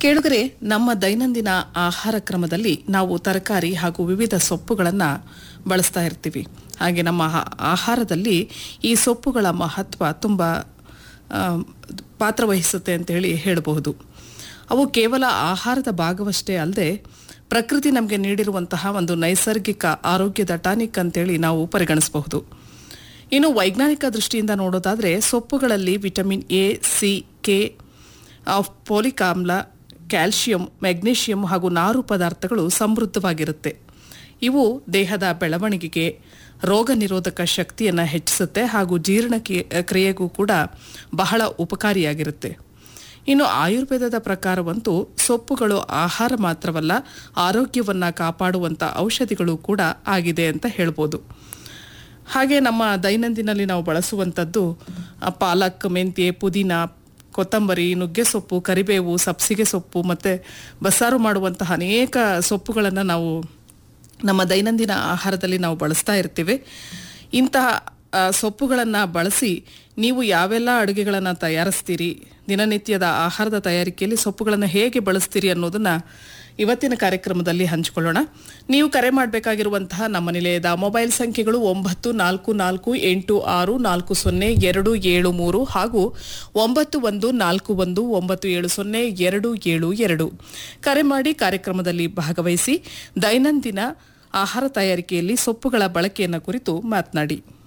ಕೇಳುಗರೆ ನಮ್ಮ ದೈನಂದಿನ ಆಹಾರ ಕ್ರಮದಲ್ಲಿ ನಾವು ತರಕಾರಿ ಹಾಗೂ ವಿವಿಧ ಸೊಪ್ಪುಗಳನ್ನು ಬಳಸ್ತಾ ಇರ್ತೀವಿ ಹಾಗೆ ನಮ್ಮ ಆಹಾ- ಆಹಾರದಲ್ಲಿ ಈ ಸೊಪ್ಪುಗಳ ಮಹತ್ವ ತುಂಬ ಆ, ಪಾತ್ರ ವಹಿಸುತ್ತೆ ಅಂತ ಹೇಳಿ ಹೇಳಬಹುದು ಅವು ಕೇವಲ ಆಹಾರದ ಭಾಗವಷ್ಟೇ ಅಲ್ಲದೆ ಪ್ರಕೃತಿ ನಮಗೆ ನೀಡಿರುವಂತಹ ಒಂದು ನೈಸರ್ಗಿಕ ಆರೋಗ್ಯದ ಟಾನಿಕ್ ಅಂತೇಳಿ ನಾವು ಪರಿಗಣಿಸಬಹುದು ಇನ್ನು ವೈಜ್ಞಾನಿಕ ದೃಷ್ಟಿಯಿಂದ ನೋಡೋದಾದರೆ ಸೊಪ್ಪುಗಳಲ್ಲಿ ವಿಟಮಿನ್ ಎ ಸಿ ಕೆ ಆಫ್ ಪೋಲಿಕ್ ಆಮ್ಲ ಕ್ಯಾಲ್ಶಿಯಂ ಮೆಗ್ನೀಷಿಯಂ ಹಾಗೂ ನಾರು ಪದಾರ್ಥಗಳು ಸಮೃದ್ಧವಾಗಿರುತ್ತೆ ಇವು ದೇಹದ ಬೆಳವಣಿಗೆಗೆ ರೋಗ ನಿರೋಧಕ ಶಕ್ತಿಯನ್ನು ಹೆಚ್ಚಿಸುತ್ತೆ ಹಾಗೂ ಜೀರ್ಣ ಕ್ರಿಯೆಗೂ ಕೂಡ ಬಹಳ ಉಪಕಾರಿಯಾಗಿರುತ್ತೆ ಇನ್ನು ಆಯುರ್ವೇದದ ಪ್ರಕಾರವಂತೂ ಸೊಪ್ಪುಗಳು ಆಹಾರ ಮಾತ್ರವಲ್ಲ ಆರೋಗ್ಯವನ್ನು ಕಾಪಾಡುವಂಥ ಔಷಧಿಗಳು ಕೂಡ ಆಗಿದೆ ಅಂತ ಹೇಳ್ಬೋದು ಹಾಗೆ ನಮ್ಮ ದೈನಂದಿನಲ್ಲಿ ನಾವು ಬಳಸುವಂಥದ್ದು ಆ, ಪಾಲಕ್ ಮೆಂತ್ಯೆ ಪುದೀನ ಕೊತ್ತಂಬರಿ ನುಗ್ಗೆ ಸೊಪ್ಪು ಕರಿಬೇವು ಸಬ್ಸಿಗೆ ಸೊಪ್ಪು ಮತ್ತು ಬಸ್ಸಾರು ಮಾಡುವಂತಹ ಅನೇಕ ಸೊಪ್ಪುಗಳನ್ನು ನಾವು ನಮ್ಮ ದೈನಂದಿನ ಆಹಾರದಲ್ಲಿ ನಾವು ಬಳಸ್ತಾ ಇರ್ತೀವಿ ಇಂತಹ ಸೊಪ್ಪುಗಳನ್ನು ಬಳಸಿ ನೀವು ಯಾವೆಲ್ಲ ಅಡುಗೆಗಳನ್ನು ತಯಾರಿಸ್ತೀರಿ ದಿನನಿತ್ಯದ ಆಹಾರದ ತಯಾರಿಕೆಯಲ್ಲಿ ಸೊಪ್ಪುಗಳನ್ನು ಹೇಗೆ ಬಳಸ್ತೀರಿ ಅನ್ನೋದನ್ನು ಇವತ್ತಿನ ಕಾರ್ಯಕ್ರಮದಲ್ಲಿ ಹಂಚಿಕೊಳ್ಳೋಣ ನೀವು ಕರೆ ಮಾಡಬೇಕಾಗಿರುವಂತಹ ನಮ್ಮ ನಿಲಯದ ಮೊಬೈಲ್ ಸಂಖ್ಯೆಗಳು ಒಂಬತ್ತು ನಾಲ್ಕು ನಾಲ್ಕು ಎಂಟು ಆರು ನಾಲ್ಕು ಸೊನ್ನೆ ಎರಡು ಏಳು ಮೂರು ಹಾಗೂ ಒಂಬತ್ತು ಒಂದು ನಾಲ್ಕು ಒಂದು ಒಂಬತ್ತು ಏಳು ಸೊನ್ನೆ ಎರಡು ಏಳು ಎರಡು ಕರೆ ಮಾಡಿ ಕಾರ್ಯಕ್ರಮದಲ್ಲಿ ಭಾಗವಹಿಸಿ ದೈನಂದಿನ ಆಹಾರ ತಯಾರಿಕೆಯಲ್ಲಿ ಸೊಪ್ಪುಗಳ ಬಳಕೆಯನ್ನು ಕುರಿತು ಮಾತನಾಡಿ